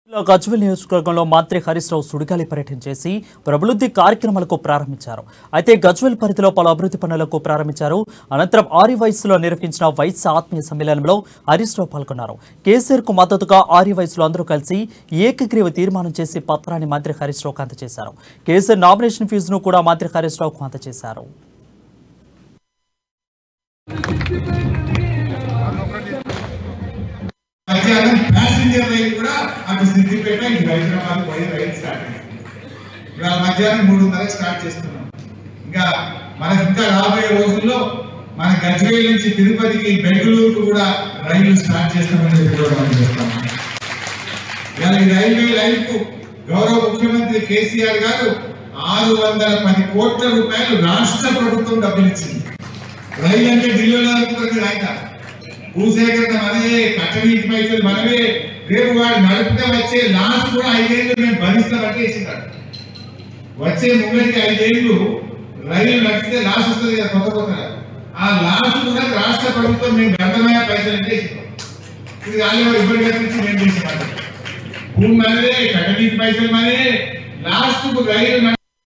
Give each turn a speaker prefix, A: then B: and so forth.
A: గజ్వెల్ నియోజకవర్గంలో మంత్రి హరీష్ రావు సుడిగాలి పర్యటన చేసి అభివృద్ధి కార్యక్రమాలకు ప్రారంభించారు అయితే గజ్వెల్ పరిధిలో పలు అభివృద్ధి పనులకు ప్రారంభించారు అనంతరం ఆరి వయసులో నిర్వహించిన వైశ్య ఆత్మీయ సమ్మేళనంలో హరీష్ రావు పాల్గొన్నారు కేసీఆర్ కు మద్దతుగా ఆరి వయసులో అందరూ కలిసి ఏకగ్రీవ తీర్మానం చేసి పత్రాన్ని మంత్రి హరీష్ రావుకు అందజేశారు కేసీఆర్ నామినేషన్ ఫీజును కూడా మంత్రి హరీష్ రావుకు అందజేశారు
B: మధ్యాహ్నం ప్యాసింజర్ రైలు కూడా అటు సిద్దిపేట ఇటు హైదరాబాద్ పోయే రైలు స్టార్ట్ అయింది ఇవాళ మధ్యాహ్నం మూడున్నర స్టార్ట్ చేస్తున్నాం ఇంకా మనకి ఇంకా రాబోయే రోజుల్లో మన గజ్వేల్ నుంచి తిరుపతికి బెంగళూరుకు కూడా రైలు స్టార్ట్ చేస్తామని చెప్పి కూడా మనం చేస్తాం ఇవాళ ఈ రైల్వే లైన్ కు గౌరవ ముఖ్యమంత్రి కేసీఆర్ గారు ఆరు వందల పది కోట్ల రూపాయలు రాష్ట్ర ప్రభుత్వం డబ్బులు ఇచ్చింది రైలు అంటే ఢిల్లీలో అనుకుంటుంది ఆయన భూసేకరణ మనమే కట్టనీటి పైసలు మనమే రేపు వాడు నడిపితే వచ్చే లాస్ కూడా ఐదేళ్ళు మేము భరిస్తామంటే ఇచ్చినాడు వచ్చే ముంగడికి ఐదేళ్ళు రైలు నడిపితే లాస్ వస్తుంది కదా కొత్త కొత్తగా ఆ లాస్ కూడా రాష్ట్ర ప్రభుత్వం మేము గంటమైన పైసలు అంటే ఇస్తున్నాం ఇది వాళ్ళు ఇబ్బంది కల్పించి మేము చేసినట్టు భూమి మనదే కట్టనీటి పైసలు మనదే లాస్ట్ రైలు నడి-